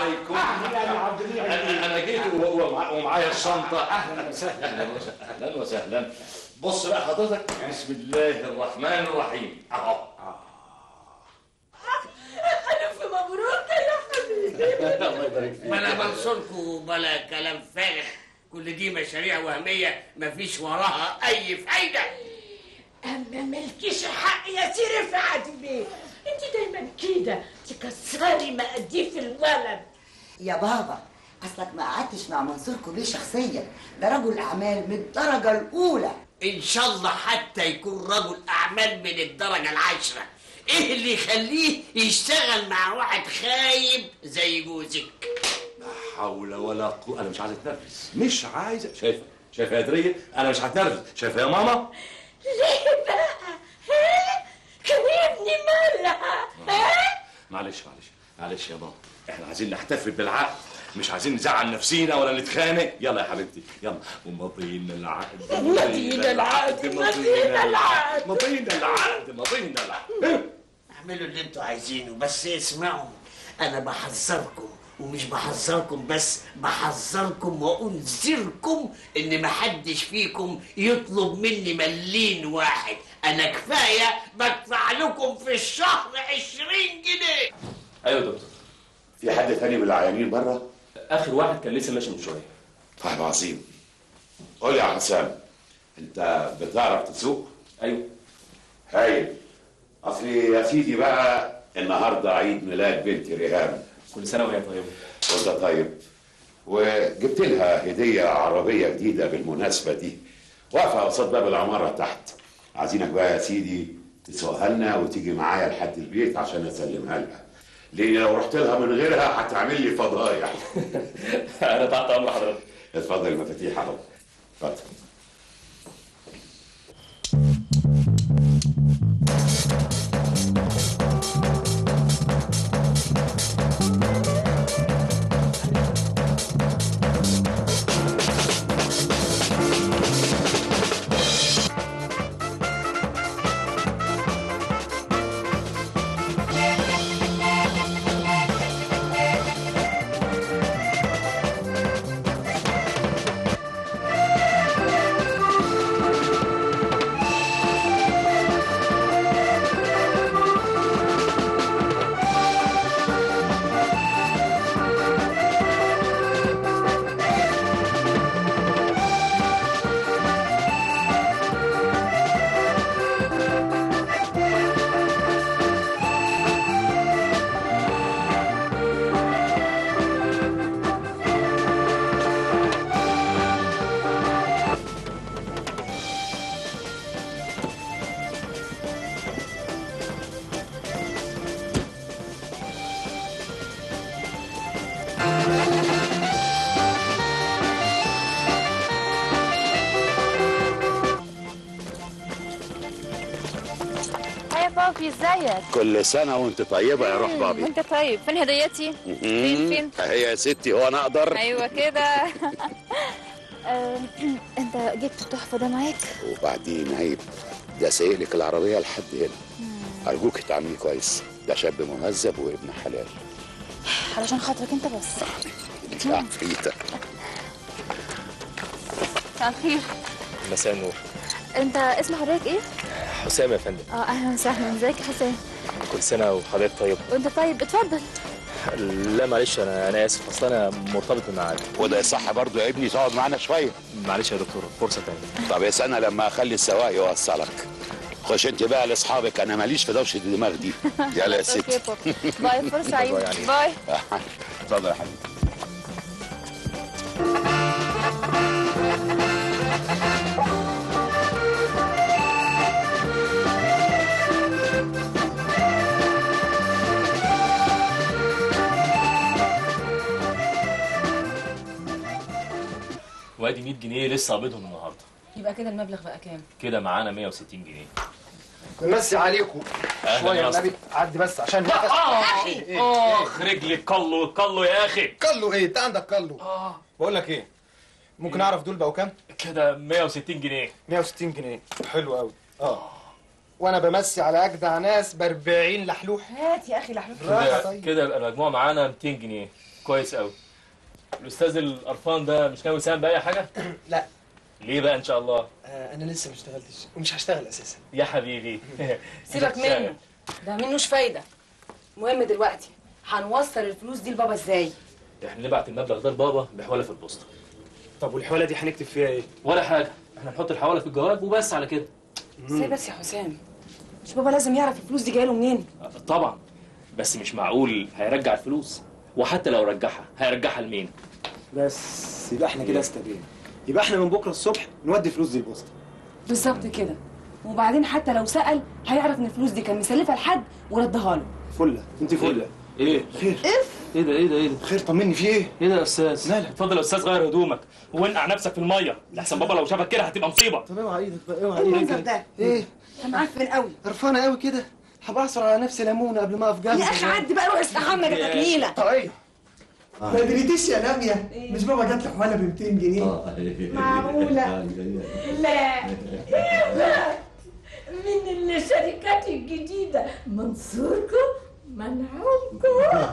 عليكم انا انا جيت و- و- ومعايا الشنطه اهلا وسهلا اهلا وسهلا بص بقى حضرتك بسم الله الرحمن الرحيم اهو ألف مبروك يا حبيبي الله يبارك فيك بلا منصوركم بلا كلام فارغ كل دي مشاريع وهمية مفيش وراها أي فايدة أما ملكيش حق يا سي رفعت بيه أنت دايما كده تكسري مقاديف الولد يا بابا اصلك ما قعدتش مع منصور كوبيه شخصيا ده رجل اعمال من الدرجه الاولى إن شاء الله حتى يكون رجل أعمال من الدرجة العاشرة إيه اللي يخليه يشتغل مع واحد خايب زي جوزك حول ولا قوه انا مش عايز اتنرفز مش عايز شايفه شايفه يا دريه انا مش هتنرفز شايفه يا ماما ليه بقى ها كان ابني مالها ها معلش معلش معلش يا ماما احنا عايزين نحتفل بالعقد مش عايزين نزعل نفسينا ولا نتخانق يلا يا حبيبتي يلا ومضينا العقد مضينا العقد، مضينا العقد. مضينا العقد مضينا العقد اعملوا اللي انتوا عايزينه بس اسمعوا أنا بحذركم ومش بحذركم بس بحذركم وأنذركم إن محدش فيكم يطلب مني ملين واحد أنا كفاية بدفع لكم في الشهر عشرين جنيه ايوه يا دكتور في حد تاني من العيانين بره اخر واحد كان لسه ماشي من شويه طيب عظيم قول لي يا حسام انت بتعرف تسوق ايوه هايل اصلي يا سيدي بقى النهارده عيد ميلاد بنتي ريهام كل سنه وهي طيبه وانت طيب وجبت لها هديه عربيه جديده بالمناسبه دي واقفه قصاد باب العماره تحت عايزينك بقى يا سيدي تسوقها لنا وتيجي معايا لحد البيت عشان اسلمها لها لان لو رحت لها من غيرها هتعمل لي فضايح انا تحت امر حضرتك اتفضل المفاتيح اهو اتفضل هيا بابي ازيك كل سنه وانت طيبه يا روح بابي وانت طيب فين هديتي فين فين هي يا ستي هو انا اقدر ايوه كده آه، انت جبت التحفه ده معاك وبعدين عيب ده سايق لك العربيه لحد هنا ارجوك تعملي كويس ده شاب مهذب وابن حلال علشان خاطرك انت بس انت عفريته مساء الخير مساء النور انت اسم حضرتك ايه حسام يا فندم اه اهلا وسهلا ازيك يا حسين كل سنه وحضرتك طيب وانت طيب اتفضل لا معلش انا انا اسف اصل انا مرتبط بميعاد وده صح برضو يا ابني تقعد معانا شويه معلش يا دكتور فرصه تانية طب يا سنه لما اخلي السواق يوصلك خش انت بقى لاصحابك انا ماليش في دوشه الدماغ دي يلا يا اوكي ستي بابا باي فرصه سعيده يعني. باي اتفضل يا حبيبي وادي 100 جنيه لسه قابضهم النهارده يبقى كده المبلغ بقى كام؟ كده معانا 160 جنيه نمسي عليكم أهلاً شويه يا يا النبي عدي بس عشان نفس اخ اخ رجلك كلو كلو يا اخي كلو ايه انت عندك كلو اه بقول لك ايه ممكن اعرف دول بقوا كام كده 160 جنيه 160 جنيه حلو قوي اه وانا بمسي على اجدع ناس ب 40 لحلوح هات يا اخي لحلوف راحة كده طيب. كده يبقى المجموع معانا 200 جنيه كويس قوي الاستاذ القرفان ده مش ناوي يساهم باي حاجه لا ليه بقى ان شاء الله آه انا لسه ما اشتغلتش ومش هشتغل اساسا يا حبيبي سيبك منه ده منوش فايده المهم دلوقتي هنوصل الفلوس دي لبابا ازاي احنا نبعت المبلغ ده لبابا بحواله في البوسطه طب والحواله دي هنكتب فيها ايه ولا حاجه احنا نحط الحواله في الجواب وبس على كده ازاي بس يا حسام مش بابا لازم يعرف الفلوس دي جايه له منين طبعا بس مش معقول هيرجع الفلوس وحتى لو رجعها هيرجعها لمين بس يبقى احنا كده استبينا يبقى احنا من بكره الصبح نودي فلوس دي البوسطه بالظبط كده وبعدين حتى لو سأل هيعرف ان الفلوس دي كان مسلفها لحد وردها له فله انت فله ايه خير ايه ده ايه ده ايه ده خير طمني في ايه ايه ده يا استاذ مالك؟ اتفضل يا استاذ غير هدومك وانقع نفسك في الميه لحسن بابا لو شافك كده هتبقى مصيبه طب اوعى ايدك بقى اوعى ايه المنظر ايدك ده ايه انت معفن قوي قرفانه قوي كده هبقى اعصر على نفسي ليمونه قبل ما اقف جنبك يا اخي عدي بقى روح استحمى جاتك نيله طيب ما دريتيش يا لميا مش بابا جات لي حواله ب 200 جنيه معقولة لا إيه من الشركات الجديدة منصوركم منعوكم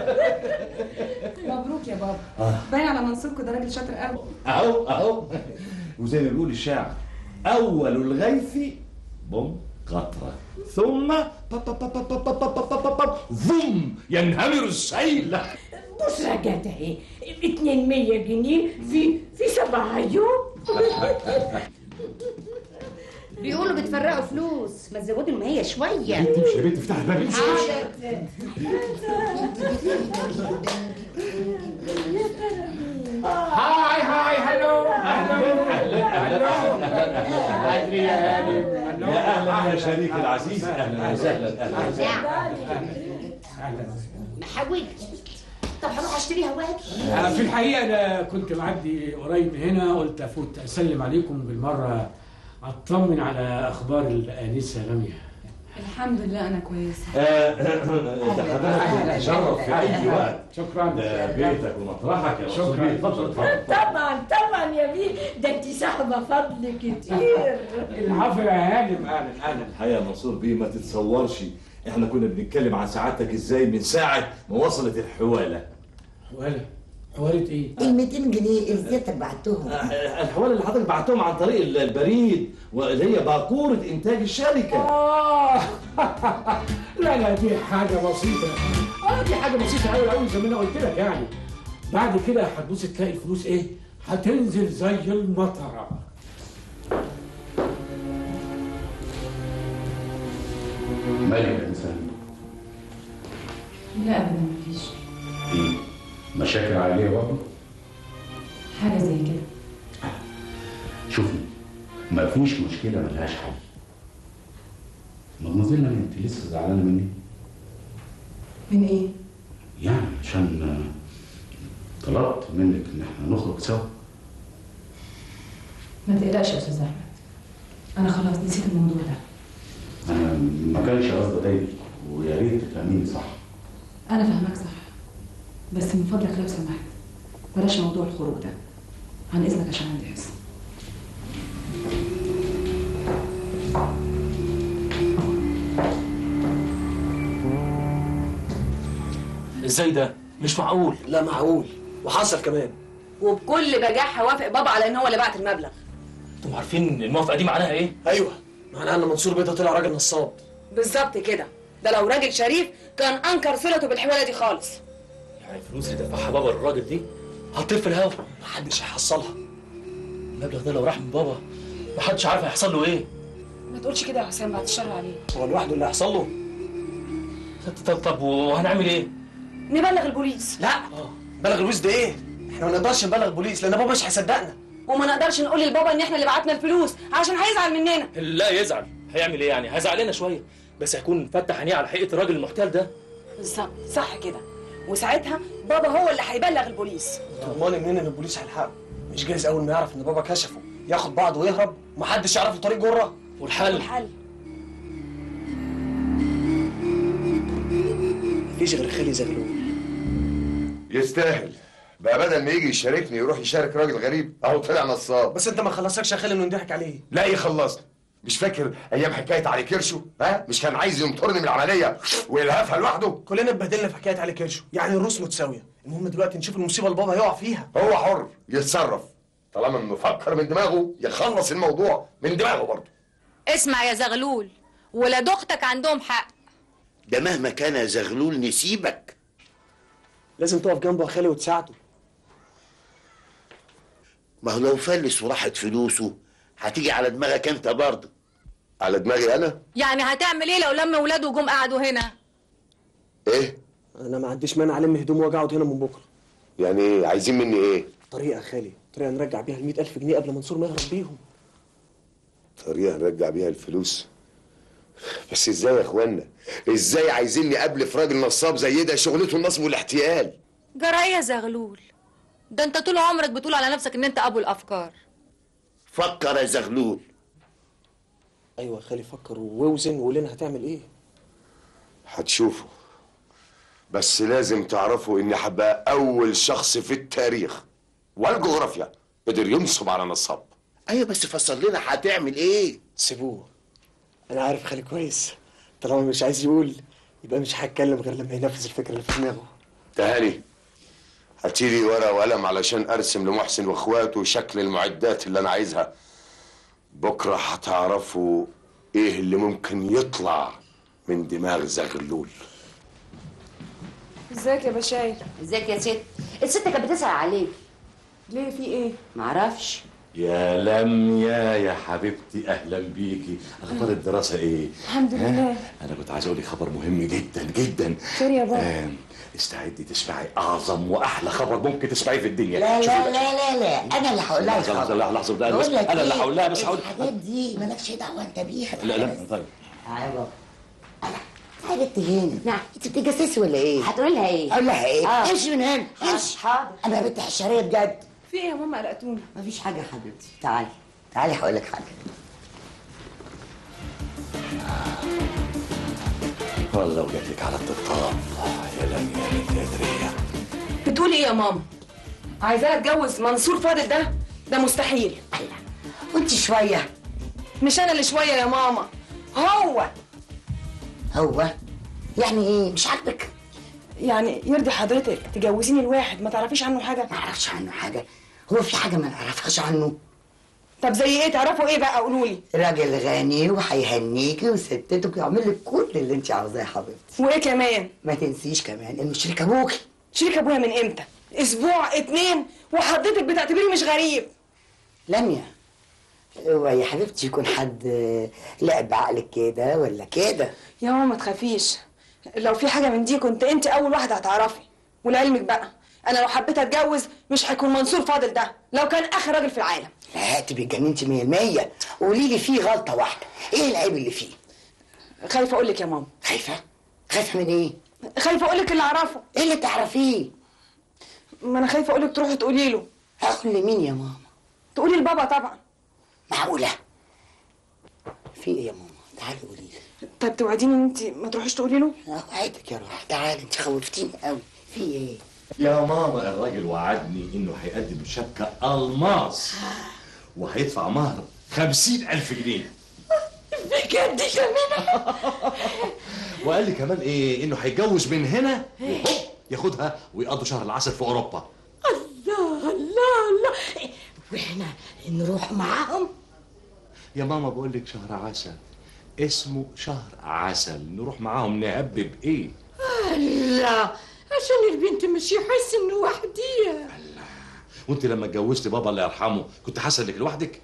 مبروك يا بابا باين على منصوركم ده راجل شاطر قوي اهو اهو وزي ما بيقول الشاعر اول الغيث بوم قطره ثم با- با- با- با- با- با- با- با- با- با- فوم ينهمر السيل بشرى جت اهي 200 جنيه في في سبعة يوم بيقولوا بتفرقوا فلوس ما تزودوا المية شوية انت مش يا بنت افتح الباب انت هاي هاي هلو يا اهلا يا شريك العزيز اهلا وسهلا اهلا وسهلا حاولت طب هروح اشتريها واجي في الحقيقة أنا كنت معدي قريب من هنا قلت أفوت أسلم عليكم بالمرة أطمن على أخبار الآنسة لميا الحمد لله انا كويسه ده حضرتك تشرف في اي وقت شكرا ده بيتك ومطرحك يا شكراً. شكرا اتفضل اتفضل طبعا طبعا يا بيه ده انت صاحبة فضل كتير العفو يا هانم أهلا أهلا الحقيقه يا منصور بيه ما تتصورش احنا كنا بنتكلم عن سعادتك ازاي من ساعه ما وصلت الحواله حوالة حوالة إيه؟ ال 200 جنيه اللي سيادتك بعتهم الحواله اللي حضرتك بعتهم عن طريق البريد واللي هي باكوره انتاج الشركه آه لا لا دي حاجة بسيطة آه دي حاجة بسيطة أوي أوي زي ما أنا قلت لك يعني بعد كده هتبص تلاقي الفلوس إيه؟ هتنزل زي المطرة مالك يا انسان لا ابدا مفيش ايه مشاكل عائليه برضه حاجه زي كده شوفي مفيش مشكله ملهاش حل مدمزيل لما انت لسه زعلانه مني من ايه يعني عشان آه، طلبت منك ان احنا نخرج سوا ما تقلقش يا استاذ احمد انا خلاص نسيت الموضوع ده انا ما كانش قصدي اضايقك ويا ريت تفهميني صح انا فاهمك صح بس من فضلك لو سمحت بلاش موضوع الخروج ده عن اذنك عشان عندي حصه ازاي ده مش معقول لا معقول وحصل كمان وبكل بجاحه وافق بابا على ان هو اللي بعت المبلغ انتوا عارفين الموافقه دي معناها ايه ايوه معناها ان منصور بيه ده طلع راجل نصاب بالظبط كده ده لو راجل شريف كان انكر صلته بالحواله دي خالص يعني الفلوس اللي دفعها بابا للراجل دي هتطير في الهوا محدش هيحصلها المبلغ ده لو راح من بابا محدش عارف هيحصل له ايه ما تقولش كده يا حسام بعد الشر عليه هو لوحده اللي هيحصل له طب طب, طب وهنعمل ايه نبلغ البوليس لا بلغ البوليس ده ايه احنا ما نقدرش نبلغ البوليس لان بابا مش هيصدقنا وما نقدرش نقول للبابا ان احنا اللي بعتنا الفلوس عشان هيزعل مننا لا يزعل هيعمل ايه يعني هيزعل لنا شويه بس هيكون فتح عينيه على حقيقه الراجل المحتال ده بالظبط صح كده وساعتها بابا هو اللي هيبلغ البوليس ضماني منين ان البوليس هيلحقه مش جايز اول ما يعرف ان بابا كشفه ياخد بعضه ويهرب ومحدش يعرف له طريق جره والحل الحل مفيش غير خلي زغلول يستاهل بقى بدل ما يجي يشاركني يروح يشارك راجل غريب اهو طلع نصاب بس انت ما خلصكش يا خالي انه يضحك عليه لا يخلصني مش فاكر ايام حكايه علي كرشو ها مش كان عايز ينطرني من العمليه ويلهفها لوحده كلنا اتبهدلنا في حكايه علي كرشو يعني الروس متساويه المهم دلوقتي نشوف المصيبه اللي بابا هيقع فيها هو حر يتصرف طالما انه فكر من دماغه يخلص الموضوع من دماغه برضه اسمع يا زغلول ولاد اختك عندهم حق ده مهما كان يا زغلول نسيبك لازم تقف جنبه يا خالي وتساعده ما هو لو فلس وراحت فلوسه هتيجي على دماغك انت برضه على دماغي انا يعني هتعمل ايه لو لما ولاده جم قعدوا هنا ايه انا ما عنديش مانع الم هدومي واقعد هنا من بكره يعني ايه عايزين مني ايه طريقه يا خالي طريقه نرجع بيها ال ألف جنيه قبل منصور ما يهرب بيهم طريقه نرجع بيها الفلوس بس ازاي يا اخوانا ازاي عايزيني قبل في راجل نصاب زي ده شغلته النصب والاحتيال جرى يا زغلول ده انت طول عمرك بتقول على نفسك ان انت ابو الافكار فكر يا زغلول ايوه يا خالي فكر ووزن وقول لنا هتعمل ايه هتشوفوا بس لازم تعرفوا اني هبقى اول شخص في التاريخ والجغرافيا قدر ينصب على نصاب ايوه بس فسر لنا هتعمل ايه سيبوه انا عارف خالي كويس طالما مش عايز يقول يبقى مش هتكلم غير لما ينفذ الفكره اللي في دماغه تهاني هاتيلي ورقه وقلم علشان ارسم لمحسن واخواته شكل المعدات اللي انا عايزها بكره هتعرفوا ايه اللي ممكن يطلع من دماغ زغلول ازيك يا بشاير ازيك يا ست الست كانت بتسأل عليك ليه في ايه معرفش يا لميا يا حبيبتي اهلا بيكي اخبار الدراسه ايه الحمد ها؟ لله. انا كنت عايز اقول لك خبر مهم جدا جدا خير يا بابا. آم، استعدي تسمعي اعظم واحلى خبر ممكن تسمعيه في الدنيا لا شوفي لا بقى. لا لا لا انا اللي هقول لها لحظه لحظه لحظه لحظه بقى، بس بقول لك انا اللي إيه؟ هقول لها بس هقول الحاجات دي مالكش دعوه انت بيها لا لا طيب تعالى بابا تعالى بنت هنا نعم انت بتتجسسي ولا ايه؟ هتقول لها ايه؟ اقول لها ايه؟ آه. امشي من هنا امشي حاضر انا بنت حشريه بجد في ايه يا ماما قلقتوني مفيش حاجه يا حبيبتي تعالي تعالي هقول لك حاجه والله لو جاتلك على الطبطاب يا لميا يا بنت ادريه بتقولي ايه يا ماما عايزاه اتجوز منصور فاضل ده ده مستحيل وانت شويه مش انا اللي شويه يا ماما هو هو يعني ايه مش عاجبك يعني يرضي حضرتك تجوزيني الواحد ما تعرفيش عنه حاجه ما اعرفش عنه حاجه هو في حاجه ما نعرفهاش عنه طب زي ايه تعرفوا ايه بقى قولوا لي راجل غني وهيهنيكي ويستتك ويعمل لك كل اللي انت عاوزاه يا حبيبتي وايه كمان ما تنسيش كمان انه شريك ابوكي شريك ابويا من امتى اسبوع اتنين وحضرتك بتعتبريه مش غريب لميا هو يا حبيبتي يكون حد لعب عقلك كده ولا كده يا ماما ما تخافيش لو في حاجه من دي كنت انت اول واحده هتعرفي ولعلمك بقى انا لو حبيت اتجوز مش هيكون منصور فاضل ده لو كان اخر راجل في العالم لا تبقي اتجننتي مية المية قولي لي فيه غلطة واحدة ايه العيب اللي فيه خايفه اقول لك يا ماما خايفة خايفة من ايه خايفه اقول لك اللي اعرفه ايه اللي تعرفيه ما انا خايفه اقول لك تروحي تقولي له اقول لمين يا ماما تقولي لبابا طبعا معقولة في ايه يا ماما تعالي قولي لي طب توعديني ان انت ما تروحيش تقولي له اوعدك يا روح تعالي انت خوفتيني قوي في ايه يا ماما الراجل وعدني انه هيقدم شبكة الماس وهيدفع مهر خمسين ألف جنيه بجد كمان وقال لي كمان ايه انه هيتجوز من هنا وهوب ياخدها ويقضوا شهر العسل في اوروبا الله الله الله واحنا نروح معاهم يا ماما بقول لك شهر عسل اسمه شهر عسل نروح معاهم نهبب ايه لا عشان البنت مش يحس انه وحديه وانت لما اتجوزت بابا الله يرحمه كنت حاسه انك لوحدك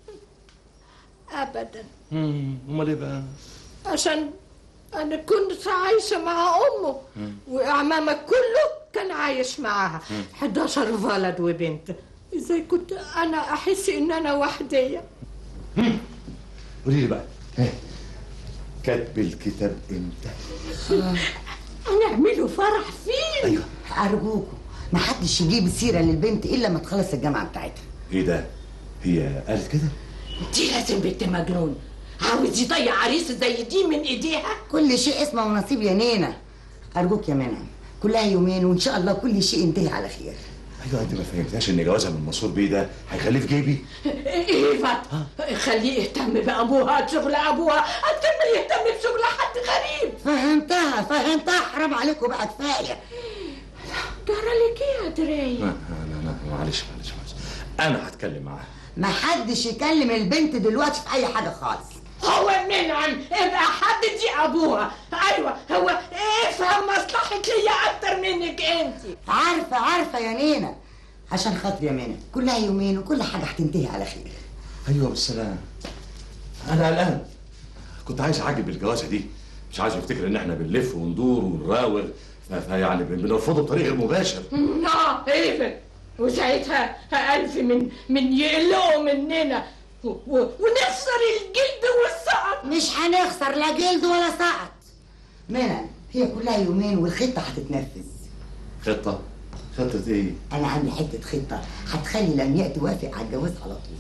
ابدا امم امال ايه بقى عشان انا كنت عايشه مع امه واعمامك كله كان عايش معاها 11 ولد وبنت ازاي كنت انا احس ان انا وحديه قولي لي بقى ها، كاتب الكتاب امتى هنعمله فرح فين ايوه ارجوكوا ما حدش يجيب سيرة للبنت الا ما تخلص الجامعة بتاعتها ايه ده هي قالت كده دي لازم بنت مجنون عاوز يضيع عريس زي دي من ايديها كل شيء اسمه ونصيب يا نينا ارجوك يا منى كلها يومين وان شاء الله كل شيء ينتهي على خير ايوه انت ما فهمتهاش ان جوازها من منصور بيه ده هيخليه في جيبي ايفا خليه يهتم بابوها شغل ابوها اكتر ما يهتم بشغل حد غريب فهمتها فهمتها حرام عليكم بقى كفايه جرى لك ايه يا دري لا لا لا معلش معلش معلش انا هتكلم معاها ما حدش يكلم البنت دلوقتي في اي حاجه خالص هو منعم ابقى حد دي ابوها ايوه هو افهم مصلحتي هي اكتر منك انت عارفه عارفه يا نينا عشان خاطر يا منى كلها يومين وكل حاجه هتنتهي على خير ايوه بالسلام انا قلقان كنت عايز اعجب الجوازه دي مش عايز يفتكر ان احنا بنلف وندور ونراوغ ف- فيعني بن- بنرفضه بطريق غير مباشر اه ايفا وساعتها ألف من من يقلقوا مننا و- و- ونخسر الجلد والسقط مش هنخسر لا جلد ولا سقط منى هي كلها يومين والخطه هتتنفذ خطه خطه ايه انا عندي حته خطه هتخلي لمياء توافق على الجواز على طول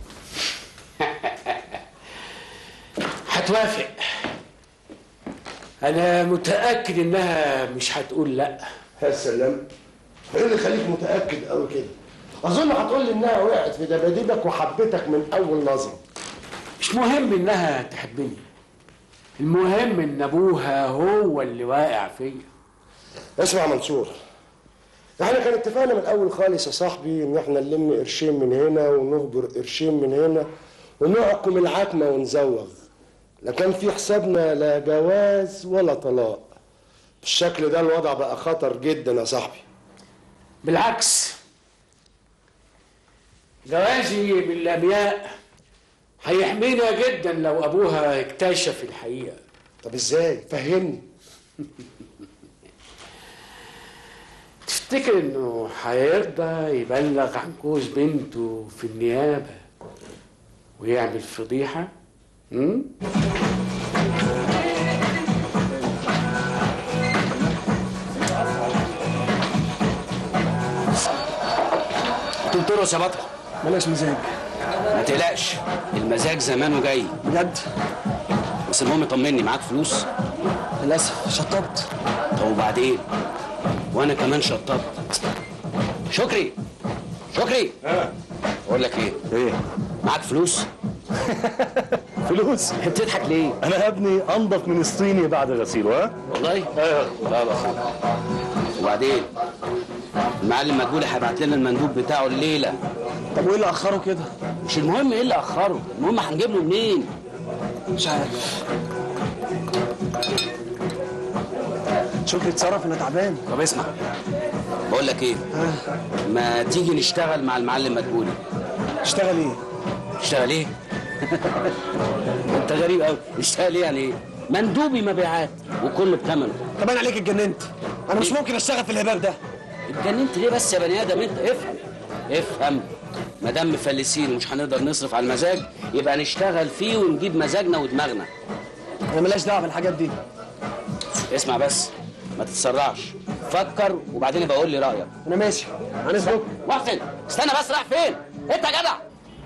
هتوافق انا متاكد انها مش هتقول لا يا سلام ايه اللي يخليك متاكد قوي كده اظن هتقول لي انها وقعت في دباديبك وحبتك من اول نظره مش مهم انها تحبني المهم ان ابوها هو اللي واقع فيا اسمع يا منصور احنا كان اتفقنا من الاول خالص يا صاحبي ان احنا نلم قرشين من هنا ونهبر قرشين من هنا ونعقم العتمه ونزوغ لا كان في حسابنا لا جواز ولا طلاق بالشكل ده الوضع بقى خطر جدا يا صاحبي بالعكس جوازي من لمياء هيحمينا جدا لو ابوها اكتشف الحقيقه طب ازاي فهمني تفتكر انه هيرضى يبلغ عن جوز بنته في النيابه ويعمل فضيحه امم تنطرس يا بطل بلاش مزاج ما تقلقش المزاج زمانه جاي بجد بس المهم طمني معاك فلوس للاسف شطبت طب وبعدين وانا كمان شطبت شكري شكري اقول لك ايه ايه معاك فلوس فلوس بتضحك ليه انا يا ابني انضف من الصيني بعد غسيله ها والله لا لا وبعدين المعلم مجهول هيبعت لنا المندوب بتاعه الليله طب وايه اللي اخره كده مش المهم ايه اللي اخره المهم هنجيب له منين مش عارف شكري اتصرف انا تعبان طب اسمع بقول لك ايه ما تيجي نشتغل مع المعلم مدبولي اشتغل ايه اشتغل ايه انت غريب قوي اشتغل ايه يعني ايه مندوبي مبيعات وكله بثمنه طب انا عليك اتجننت انا مش ممكن اشتغل في الهباب ده اتجننت ليه بس يا بني ادم انت افهم افهم ما دام مفلسين ومش هنقدر نصرف على المزاج يبقى نشتغل فيه ونجيب مزاجنا ودماغنا انا ملاش دعوه بالحاجات دي اسمع بس ما تتسرعش فكر وبعدين يبقى قول لي رايك انا ماشي هنسبك محسن استنى بس رايح فين انت يا جدع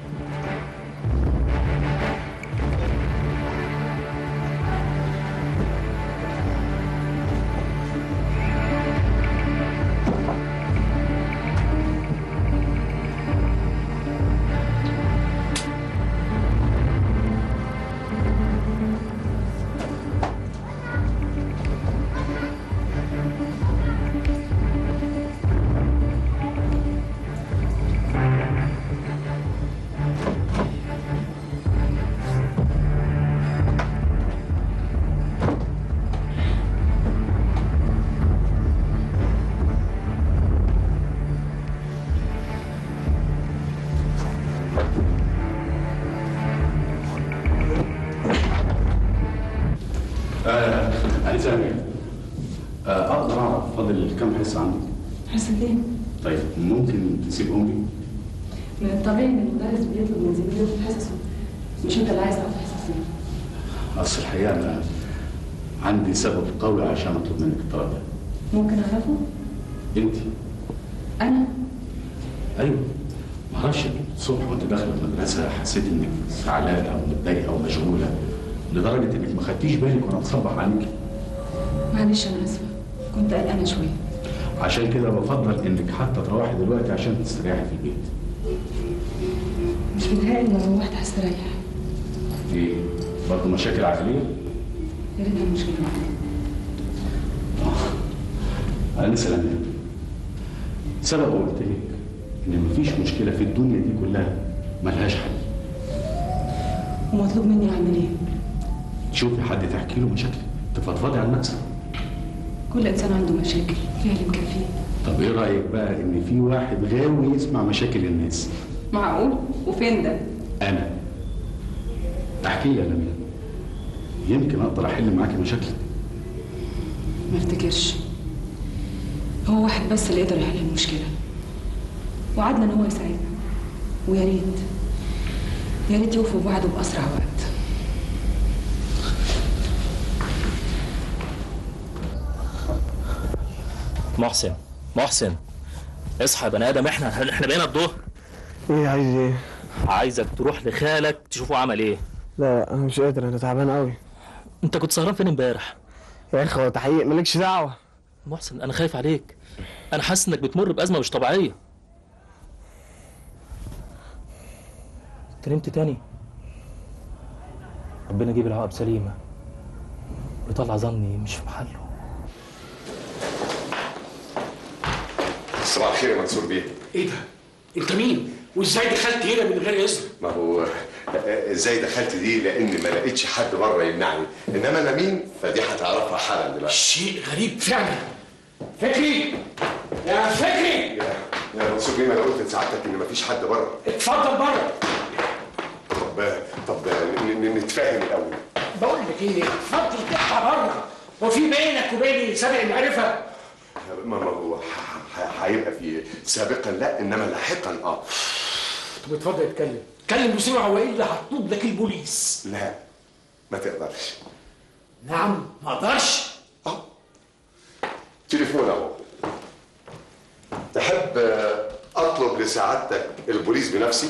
آه عايز أعمل آه أقدر أعرف فاضل كام حصة عندك؟ حصتين طيب ممكن تسيبهم لي؟ من الطبيعي ان المدرس بيطلب من زميله في حصصه مش انت اللي عايز تاخد حصصين أصل الحقيقة أنا عندي سبب قوي عشان أطلب منك الطلب ده ممكن اعرفه أنت انا أيوه معرفش الصبح وأنت داخلة المدرسة حسيت إنك زعلانة أو متضايقة أو مشغولة لدرجة إنك ما خدتيش بالك وأنا بصبح عليك معلش انا اسفه كنت قلقانه شويه عشان كده بفضل انك حتى تروحي دلوقتي عشان تستريحي في البيت مش متهيألي لو روحت هستريح ايه برضه مشاكل عائليه يا ريتها مشكلة انا سلام سبق وقلت لك ان مفيش مشكله في الدنيا دي كلها ملهاش حل ومطلوب مني أعمل إيه؟ تشوفي حد تحكي له مشاكلك تفضفضي عن نفسك كل إنسان عنده مشاكل فيها اللي مكفيه طب ايه رايك بقى ان في واحد غاوي يسمع مشاكل الناس معقول؟ وفين ده؟ انا احكي لي يا لميا يمكن اقدر احل معاكي مشاكلك ما افتكرش هو واحد بس اللي يقدر يحل المشكلة وعدنا إن هو يساعدنا ويا ريت يا ريت يوفوا بوعده بأسرع وقت محسن محسن اصحى يا بني ادم احنا احنا بقينا الظهر ايه عايز ايه؟ عايزك تروح لخالك تشوفه عمل ايه لا انا مش قادر انا تعبان قوي انت كنت سهران فين امبارح يا اخي هو تحقيق مالكش دعوه محسن انا خايف عليك انا حاسس انك بتمر بازمه مش طبيعيه انت نمت تاني ربنا يجيب العقب سليمه ويطلع ظني مش في محله صباح الخير يا منصور بيه ايه ده؟ انت مين؟ وازاي دخلت هنا من غير اذن؟ ما هو آه، ازاي دخلت دي لان ما لقيتش حد بره يمنعني انما انا مين فدي هتعرفها حالا دلوقتي شيء غريب فعلا فكري يا فكري يا منصور بيه ما انا قلت لسعادتك ان مفيش حد بره اتفضل بره طب طب ن- ن- نتفاهم الاول بقول لك ايه اتفضل تطلع بره هو في بينك وبيني سابق المعرفه ما ما هو ح- ح- هيبقى في سابقا لا انما لاحقا اه طب اتفضل اتكلم اتكلم بسرعه والا هطلب لك البوليس لا ما تقدرش نعم ما اقدرش تليفون اهو تحب آه، اطلب لسعادتك البوليس بنفسي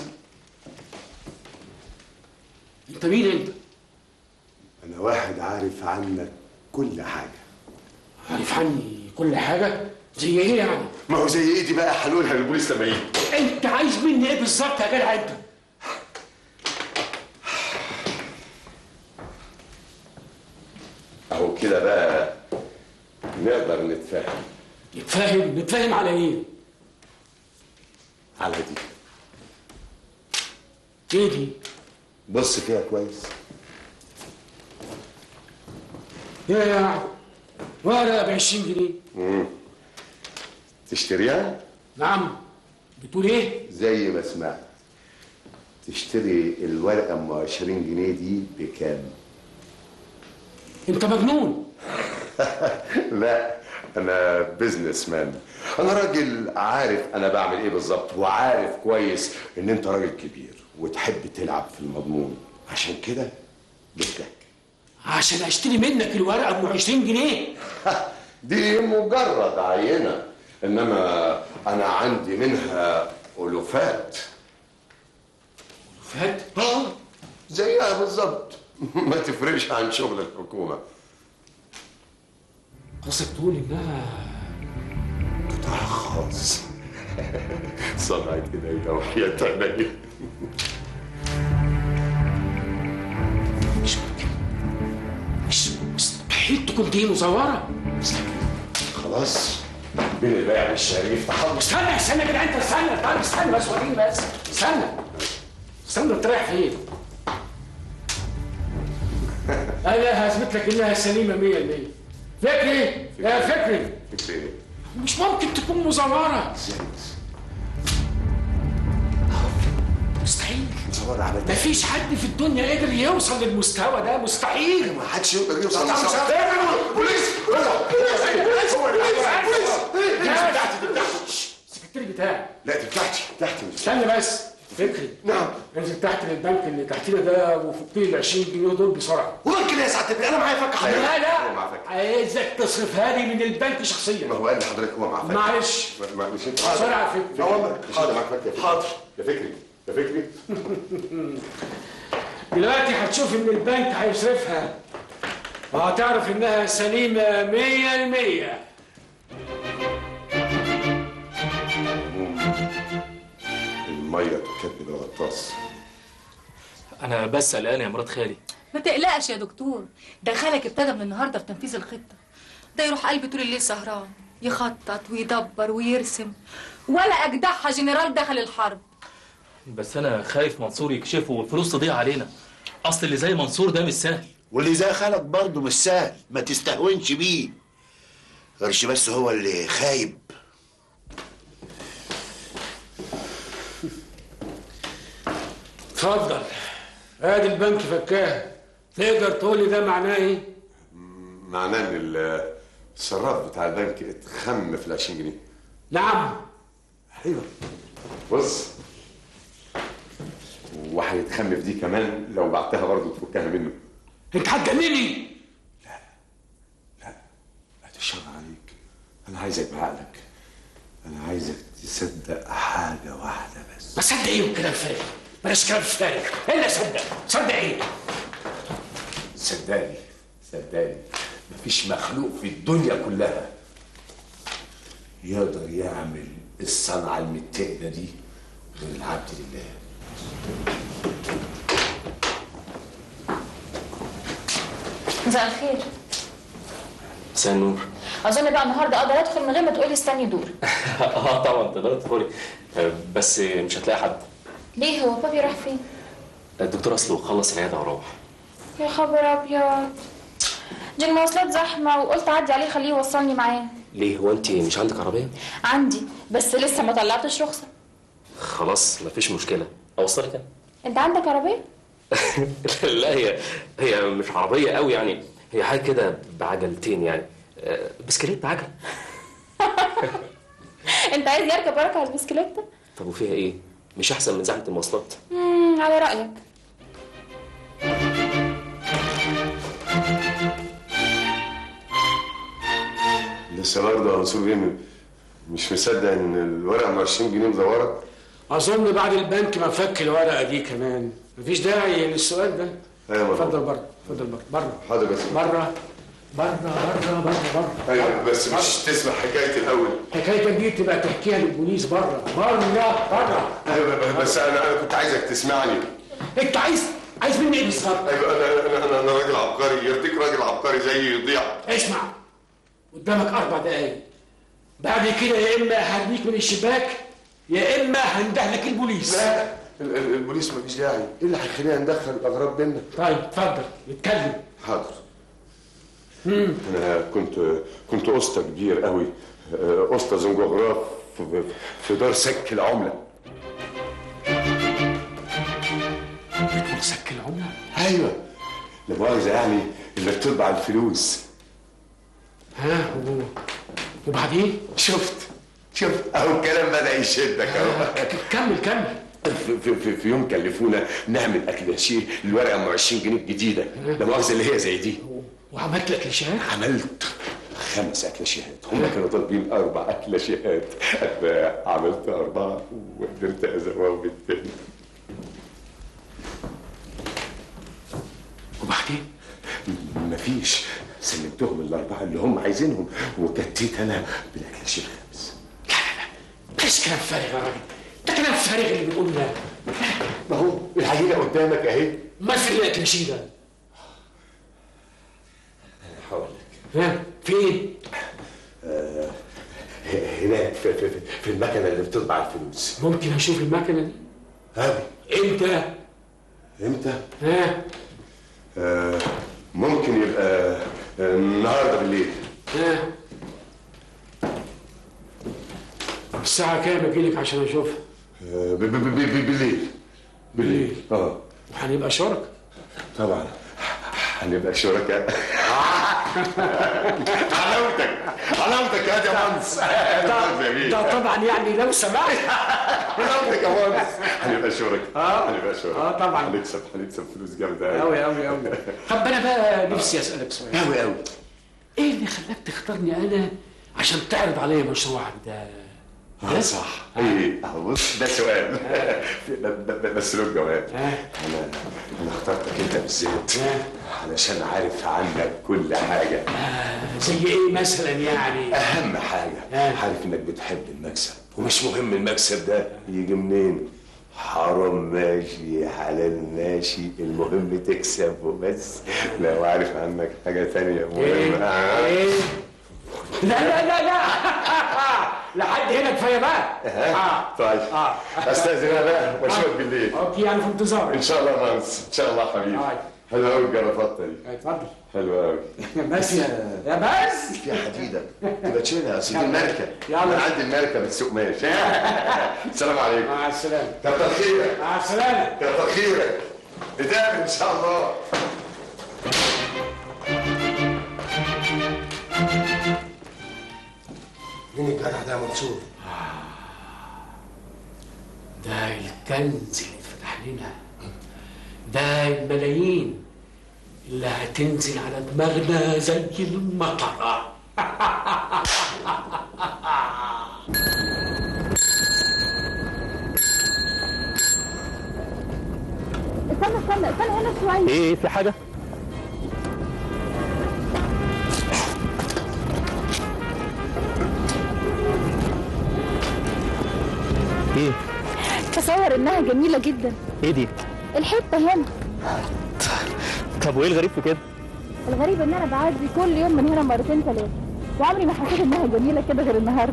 انت مين انت؟ انا واحد عارف عنك كل حاجه عارف عني كل حاجه زي ايه يعني؟ ما هو زي ايه دي بقى هنقولها للبوليس لما يجي انت عايز مني ايه بالظبط يا جدع انت؟ اهو كده بقى نقدر نتفاهم نتفاهم نتفاهم على ايه؟ على دي ايه دي؟ بص فيها كويس يا ورقه ب 20 جنيه مم. تشتريها نعم بتقول ايه؟ زي ما سمعت تشتري الورقه ام 20 جنيه دي بكام انت مجنون لا انا بزنس مان انا راجل عارف انا بعمل ايه بالظبط وعارف كويس ان انت راجل كبير وتحب تلعب في المضمون عشان كده جبتك عشان اشتري منك الورقه ب 20 جنيه دي مجرد عينه انما انا عندي منها الوفات الوفات اه زيها بالظبط ما تفرقش عن شغل الحكومه قصدك تقول انها قطاع خاص صنعت ايديا وحياة عينيا مش ممكن مش مستحيل تكون دي مزوره خلاص بين البيع والشراء يفتح الله استنى استنى يا جدع انت استنى تعال استنى بس وريني بس استنى استنى انت رايح فين؟ انا هثبت لك انها سليمه 100% فكري يا فكري فكرة ايه؟ مش ممكن تكون مزوره مستحيل مزورة على ده مفيش حد في الدنيا قدر يوصل للمستوى ده مستحيل ما حدش يقدر يوصل لا، مش للمستوى. عارف. بوليس هو اللي دي مش لا. بتاعتي دي بتاعتي السكرتير بتاعي لا دي بتاعتي بتاعتي مش استنى بس فكري نعم انزل تحت للبنك اللي تحتنا ده وفك لي ال 20 جنيه دول بسرعه وممكن كده يا سعاده البيه انا معايا فكه حضرتك لا لا هو معاه فكه عايزك تصرفها لي من البنك شخصيا ما هو قال لحضرتك هو معاه فكه معلش ما- ما- مش انت بسرعه يا فكري حاضر حاضر معاك فكه يا فكري. حاضر يا فكري يا فكري دلوقتي هتشوف ان البنك هيصرفها وهتعرف انها سليمه 100% ميه تكدب الغطاس انا بس قلقان يا مرات خالي ما تقلقش يا دكتور ده خالك ابتدى من النهارده في تنفيذ الخطه ده يروح قلبي طول الليل سهران يخطط ويدبر ويرسم ولا اجدعها جنرال دخل الحرب بس انا خايف منصور يكشفه والفلوس تضيع علينا اصل اللي زي منصور ده مش سهل واللي زي خالك برضه مش سهل ما تستهونش بيه قرش بس هو اللي خايب اتفضل ادي البنك فكاه تقدر تقول لي ده معناه ايه؟ معناه ان ال- الصراف بتاع البنك اتخم في ال 20 جنيه نعم ايوه بص وهيتخم في دي كمان لو بعتها برضه تفكها منه انت هتجنني بعد الشر عليك انا عايزك بعقلك انا عايزك تصدق حاجه واحده بس بس صدق ايه وكلام فارغ بلاش كلام فارغ الا صدق صدق ايه؟ صدقني صدقني مفيش مخلوق في الدنيا كلها يقدر يعمل الصنعة المتقنة دي غير العبد لله مساء الخير مساء النور اظن بقى النهارده اقدر ادخل من غير ما تقولي استني دور اه طبعا تقدري تدخلي آه، بس مش هتلاقي حد ليه هو بابي راح فين الدكتور اصله خلص العياده وروح يا خبر ابيض دي المواصلات زحمه وقلت اعدي عليه خليه يوصلني معاه ليه هو انت مش عندك عربيه عندي بس لسه ما طلعتش رخصه خلاص مفيش مشكله اوصلك انا انت عندك عربيه لا هي هي مش عربيه قوي يعني هي حاجه كده بعجلتين يعني آه، بسكليت بعجل انت عايز يركب اركب على البسكليت طب وفيها ايه مش احسن من زحمه المواصلات امم على رايك لسه برضه يا منصور بيه مش مصدق ان الورقه ب 20 جنيه مزوره اظن بعد البنك ما فك الورقه دي كمان مفيش داعي للسؤال ده ايوه اتفضل بره اتفضل بره بره حاضر بس بره بره بره بره بره ايوه بس مش تسمع حكايه الاول حكايتك دي تبقى تحكيها للبوليس بره بره بره ايوه بس انا انا كنت عايزك تسمعني انت عايز عايز مني ايه بالظبط؟ ايوه انا انا انا, أنا راجل عبقري يرضيك راجل عبقري زيي يضيع اسمع قدامك اربع دقايق بعد كده يا اما هرميك من الشباك يا اما هندهلك البوليس لا ال- ال- البوليس مفيش داعي ايه اللي هيخلينا ندخل الاغراب بينا طيب اتفضل اتكلم حاضر انا كنت كنت اسطى كبير قوي آه، استاذ جغراف في- في دار سك العمله بتقول سك العمله ايوه لا مؤاخذه يعني اللي بتطبع الفلوس ها و- وبعدين شفت شفت اهو الكلام بدا يشدك اهو كمل كمل في, في, في, في يوم كلفونا نعمل اكلاشيه الورقه ام 20 جنيه الجديده لا مؤاخذه اللي هي زي دي وعملت لك لشاك عملت خمس اكلاشيهات هم كانوا طالبين اربع اكلاشيهات انا عملت اربعه وقدرت ازوقهم بالتاني وبعدين مفيش سلمتهم الاربعه اللي هم عايزينهم وكتيت انا بالاكلاشيه الخامس بلاش كلام فارغ يا راجل ده كلام فارغ اللي بيقوله ده ما هو العجينه قدامك اهي ما في اللي اكلشيه ده هقول ها فين؟ آه هناك في, في, في- في المكنه اللي بتطبع الفلوس ممكن اشوف المكنه دي؟ أوي امتى؟ امتى؟ ها؟ آه ممكن يبقى آه، النهارده بالليل ها؟ الساعة كام اجيلك عشان اشوفها؟ آه ب- ب- ب- ب- بالليل بالليل اه وهنبقى شركاء طبعا هنبقى شركاء حلاوتك حلاوتك يا يا مانس ده طبعا يعني لو سمحت حلاوتك يا مانس هنبقى شركاء آه. هنبقى شركاء آه، طبعا. هنكسب هنكسب فلوس جامده أوي أوي أوي طب أنا بقى نفسي أسألك سؤال أوي أوي إيه اللي خلاك تختارني أنا عشان تعرض عليا مشروعك ده؟ اه صح ايه اهو بص ده سؤال ب- ب- بس له جواب انا انا اخترتك انت بالذات علشان عارف عنك كل حاجه زي إيه مثلا يعني؟ اهم حاجه عارف انك بتحب المكسب ومش مهم المكسب ده يجي منين حرام ماشي حلال ماشي المهم تكسب وبس لو عارف عنك حاجة تانية مهمة ايه لا لا لا لا لحد هنا كفايه بقى ها؟ طيب استاذن انا بقى واشوفك بالليل اوكي انا في انتظارك ان شاء الله يا مهندس ان شاء الله حبيبي طيب. حلوه قوي الجرافطه دي اتفضل حلوه قوي بس يا يا بس في حديده تبقى تشيلها اصل دي الماركه يلا. من عند الماركه بالسوق ماشي السلام عليكم مع السلامه كتر خيرك مع السلامه كتر خيرك نتقابل ان شاء الله مين الجدع ده يا منصور؟ ده الكنز اللي اتفتح لنا ده الملايين اللي هتنزل على دماغنا زي المطره استنى استنى استنى هنا شويه ايه في حاجه ايه تصور انها جميله جدا ايه دي الحته هنا طب وايه الغريب في كده الغريب ان انا بعدي كل يوم من هنا مرتين ثلاثه وعمري ما حسيت انها جميله كده غير النهارده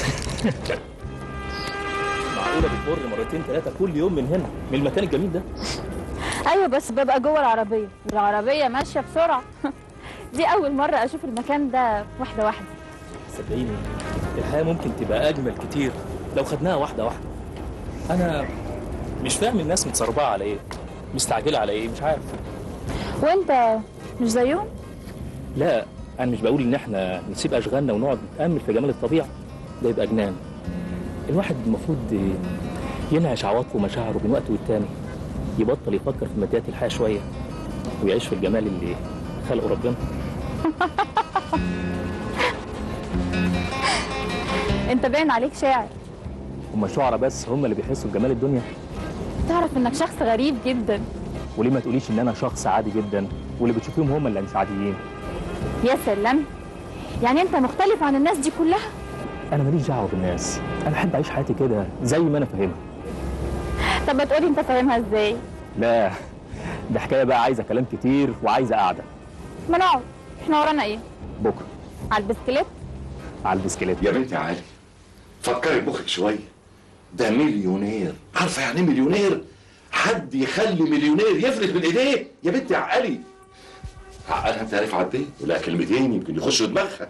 معقوله بتمر مرتين ثلاثه كل يوم من هنا من المكان الجميل ده ايوه بس ببقى جوه العربيه والعربيه ماشيه بسرعه دي اول مره اشوف المكان ده واحده واحده صدقيني الحياه ممكن تبقى اجمل كتير لو خدناها واحده واحده انا مش فاهم الناس متسربعه على ايه مستعجله على ايه مش عارف وانت مش زيهم لا انا مش بقول ان احنا نسيب اشغالنا ونقعد نتامل في جمال الطبيعه ده يبقى جنان الواحد المفروض ينعش عواطفه ومشاعره من وقت والتاني يبطل يفكر في ماديات الحياه شويه ويعيش في الجمال اللي خلقه ربنا انت باين عليك شاعر هم الشعراء بس هم اللي بيحسوا بجمال الدنيا تعرف انك شخص غريب جدا وليه ما تقوليش ان انا شخص عادي جدا واللي بتشوفيهم هم اللي مش عاديين يا سلام يعني انت مختلف عن الناس دي كلها انا ماليش دعوه بالناس انا احب اعيش حياتي كده زي ما انا فاهمها طب ما تقولي انت فاهمها ازاي لا ده حكايه بقى عايزه كلام كتير وعايزه قعده ما نقعد احنا ورانا ايه بكره على البسكليت على البسكليت يا بنتي علي فكري بمخك شويه ده مليونير عارفه يعني ايه مليونير حد يخلي مليونير يفلت من ايديه يا بنتي عقلي عقلها انت عارف عديه ولا كلمتين يمكن يخشوا دماغها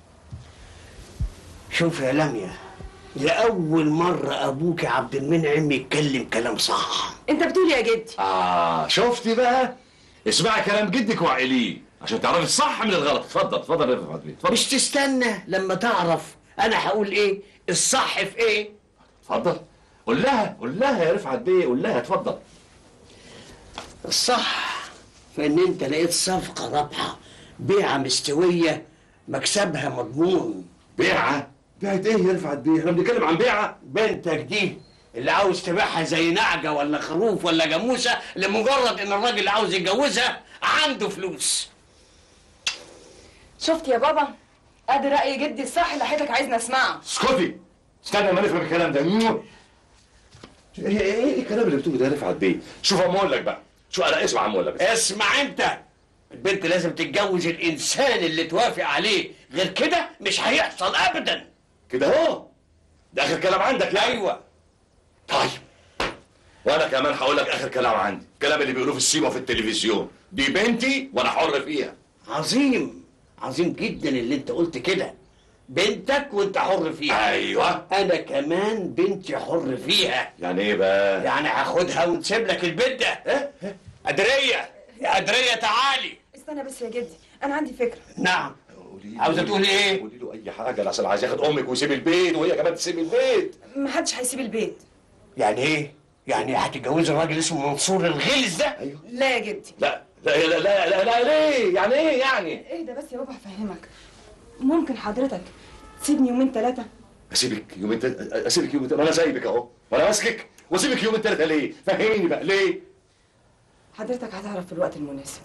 شوف يا لميا لأول مرة أبوك عبد المنعم يتكلم كلام صح انت بتقول يا جدي اه شفتي بقى اسمعي كلام جدك وعقليه عشان تعرفي الصح من الغلط اتفضل اتفضل يا رفعت بيه اتفضل مش تستنى لما تعرف أنا هقول إيه الصح في إيه اتفضل قول لها قول لها يا رفعت بيه قول لها اتفضل الصح في إن أنت لقيت صفقة رابحة بيعة مستوية مكسبها مضمون بيعة بيعة ايه يا رفعت بيه احنا بنتكلم عن بيعة بنتك دي اللي عاوز تبيعها زي نعجة ولا خروف ولا جاموسة لمجرد إن الراجل اللي عاوز يتجوزها عنده فلوس شفت يا بابا ادي راي جدي الصح اللي حضرتك عايزني اسمعه اسكتي استنى ما نفهم الكلام ده ايه ايه ايه الكلام اللي بتقوله ده يا رفعت بيه شوف اما اقول لك بقى شو انا اسمع اما اقول لك اسمع انت البنت لازم تتجوز الانسان اللي توافق عليه غير كده مش هيحصل ابدا كده اهو ده اخر كلام عندك يعني ايوه طيب وانا كمان هقول لك اخر كلام عندي الكلام اللي بيقولوه في السيما وفي التلفزيون دي بنتي وانا حر فيها عظيم عظيم جدا اللي انت قلت كده بنتك وانت حر فيها ايوه انا كمان بنتي حر فيها يعني ايه بقى يعني هاخدها ونسيب لك البيت ده ايه قدريه يا قدريه تعالي استنى بس يا جدي انا عندي فكره نعم عاوزه تقولي ايه قولي له اي حاجه لحسن عايز ياخد امك ويسيب البيت وهي كمان تسيب البيت محدش هيسيب البيت يعني ايه يعني هتتجوزي الراجل اسمه منصور الغلس ده ايوه لا يا جدي لا لا لا لا لا, لا ليه يعني ايه يعني ايه ده بس يا بابا هفهمك ممكن حضرتك تسيبني يومين ثلاثه اسيبك يومين تل... اسيبك يومين تل... ما انا سايبك اهو وانا ماسكك واسيبك يومين ثلاثه ليه فهميني بقى ليه حضرتك هتعرف في الوقت المناسب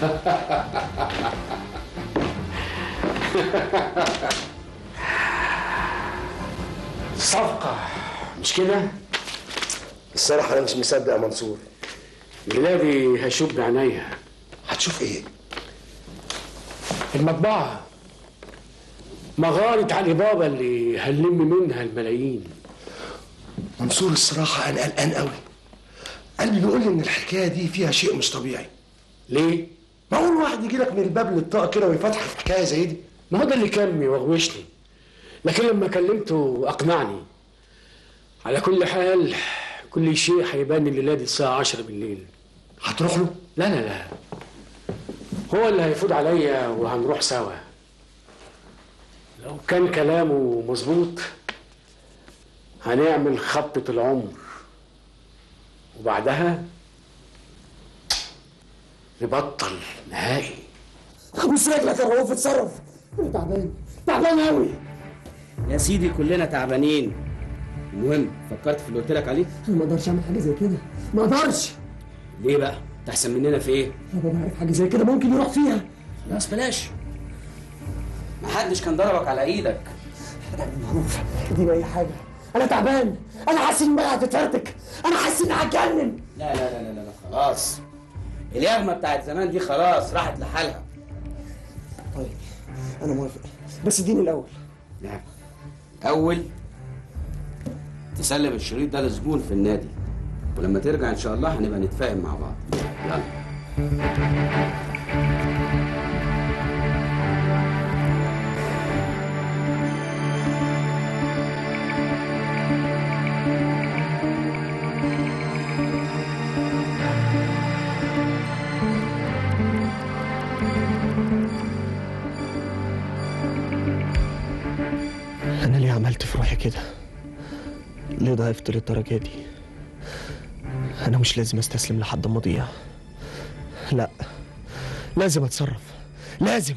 صفقة مش كده؟ الصراحة أنا مش مصدق يا منصور بلادي هشوف بعينيا هتشوف إيه؟ المطبعة مغارة علي بابا اللي هنلم منها الملايين منصور الصراحة أنا قلقان قوي قلبي بيقول لي إن الحكاية دي فيها شيء مش طبيعي ليه؟ معقول واحد يجي لك من الباب للطاقة كده ويفتح في حكاية زي دي؟ ما هو ده اللي كان بيوغوشني لكن لما كلمته أقنعني على كل حال كل شيء هيبان الليلة دي الساعة 10 بالليل هتروح له؟ لا لا لا هو اللي هيفوت عليا وهنروح سوا لو كان كلامه مظبوط هنعمل خطة العمر وبعدها نبطل نهائي ابوس رجلك يا رؤوف اتصرف انا تعبان تعبان قوي يا سيدي كلنا تعبانين المهم فكرت في اللي قلت لك عليه انا ما اقدرش اعمل حاجه زي كده ما اقدرش ليه بقى تحسن مننا في ايه انا بابا عارف حاجه زي كده ممكن يروح فيها خلاص بلاش محدش كان ضربك على ايدك معروف اديني اي حاجه انا تعبان انا حاسس ان دماغي هتتفرتك انا حاسس اني هتجنن لا لا لا لا لا خلاص اليغمة بتاعت زمان دي خلاص راحت لحالها طيب انا موافق بس اديني الاول نعم اول تسلم الشريط ده لزبون في النادي ولما ترجع ان شاء الله هنبقى نتفاهم مع بعض يلا انا ليه عملت في روحي كده ليه ضعفت للدرجه دي انا مش لازم استسلم لحد ما اضيع لا لازم اتصرف لازم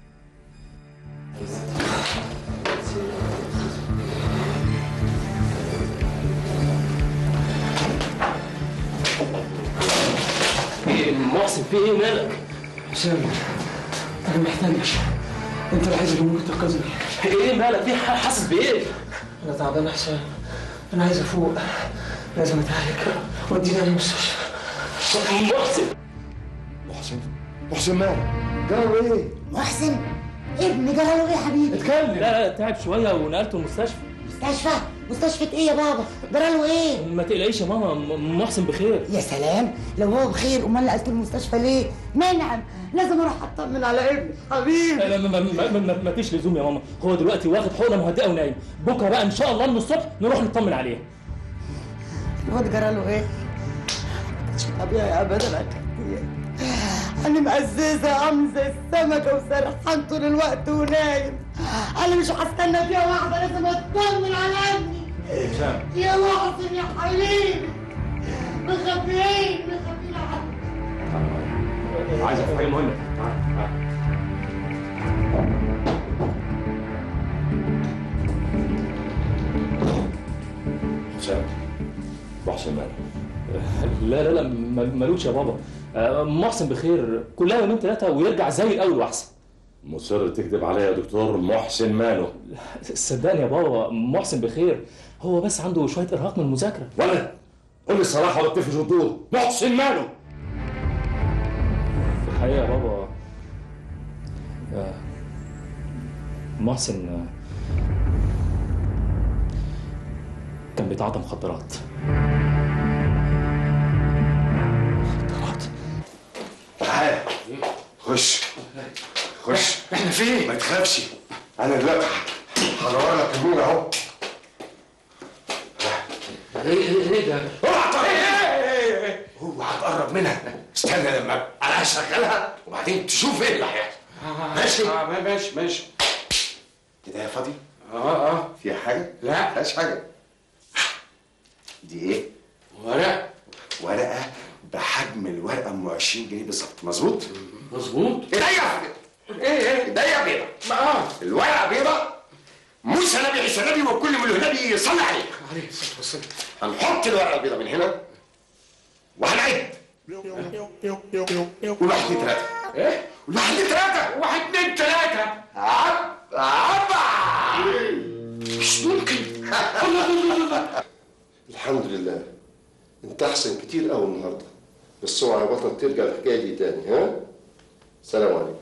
ايه محسن في ايه مالك؟ حسام انا محتاجك انت الوحيد اللي ممكن تنقذني ايه مالك في ح- حاسس بايه؟ انا تعبان يا حسام انا عايز افوق لازم اتعالج وديني اي مستشفى محسن محسن محسن مالك جرى ايه محسن ابني جرى له ايه يا حبيبي اتكلم لا لا تعب شويه ونقلته المستشفى مستشفى مستشفى ايه يا بابا جرى له ايه ما تقلقيش يا ماما م- محسن بخير يا سلام لو هو بخير امال نقلته المستشفى ليه منعم لازم اروح اطمن على ابني حبيبي لا ما, ما, ما, ما, ما, ما فيش لزوم يا ماما هو دلوقتي واخد حقنه مهدئه ونايم بكره بقى ان شاء الله من الصبح نروح نطمن عليه الواد جرى له ايه مش طبيعي ابدا يا كتير انا مقززه عامل زي السمكه وسرحان طول الوقت ونايم انا مش هستنى فيها واحده لازم اطمن على ابني هشام يا محسن يا حبيبي مخبيين مخبيين عني عايزك في حاجه مهمه حسام محسن مالك لا لا لا م- ملوش يا بابا آه، محسن بخير كلها يومين ثلاثه ويرجع زي الاول واحسن مصر تكذب عليا يا دكتور محسن ماله صدقني يا بابا محسن بخير هو بس عنده شويه ارهاق من المذاكره ولد قول لي الصراحه ولا تفش وضوح محسن ماله في الحقيقه يا بابا آه، محسن آه، كان بيتعاطى مخدرات تعال خش خش احنا فين؟ ما تخافش انا دلوقتي هدور لك النور اهو ايه ايه ايه ده؟ اوعى تقرب اوعى تقرب منها استنى لما انا هشغلها وبعدين تشوف ايه اللي هيحصل ماشي آه ماشي ماشي كده يا فاضي اه اه فيها حاجه لا مفيهاش حاجه دي ايه ورق ورقه بحجم الورقه ام 20 جنيه بالظبط مظبوط مظبوط ايديا ايه ايه ايديا بيضه اه الورقه بيضه موسى نبي عيسى نبي وكل من له نبي يصلي عليه عليه الصلاه والسلام هنحط الورقه البيضه من هنا وهنعد قول واحد اتنين تلاته ايه واحد اتنين تلاته واحد اتنين تلاته عب عبع مش ممكن الحمد لله انت احسن كتير قوي النهارده بس اوعى يا بطل ترجع الحكايه دي تاني ها سلام عليكم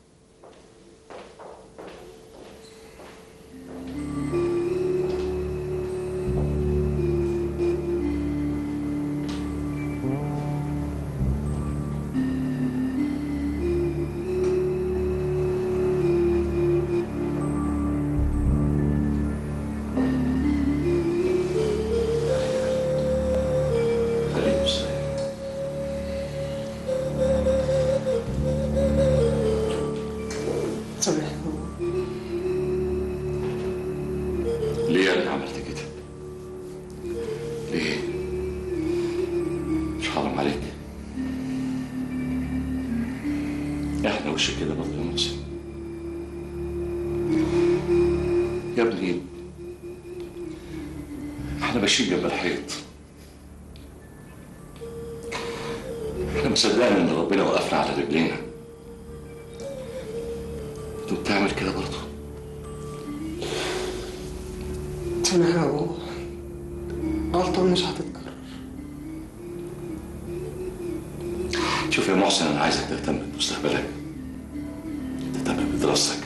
خليك مستريح ليه انا عملت كده؟ ليه؟ مش حرام عليك احنا وش كده برضه يا محسن يا ابني احنا ماشيين جنب الحيط احنا مصدقين ان ربنا وقفنا على رجلينا انت بتعمل كده برضه سامحها يا بابا غلطة مش هتتكرر شوف يا محسن انا عايزك تهتم بمستقبلك تهتم بدراستك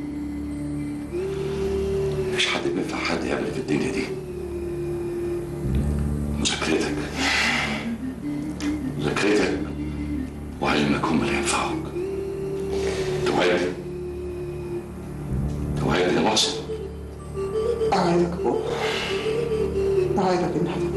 مفيش حد بينفع حد يقابلك في الدنيا دي مذاكرتك مذاكرتك وعلمك هم اللي ينفعوك توعدني توعدني يا محسن أوعدك يا بابا أوعدك إن هتتكرر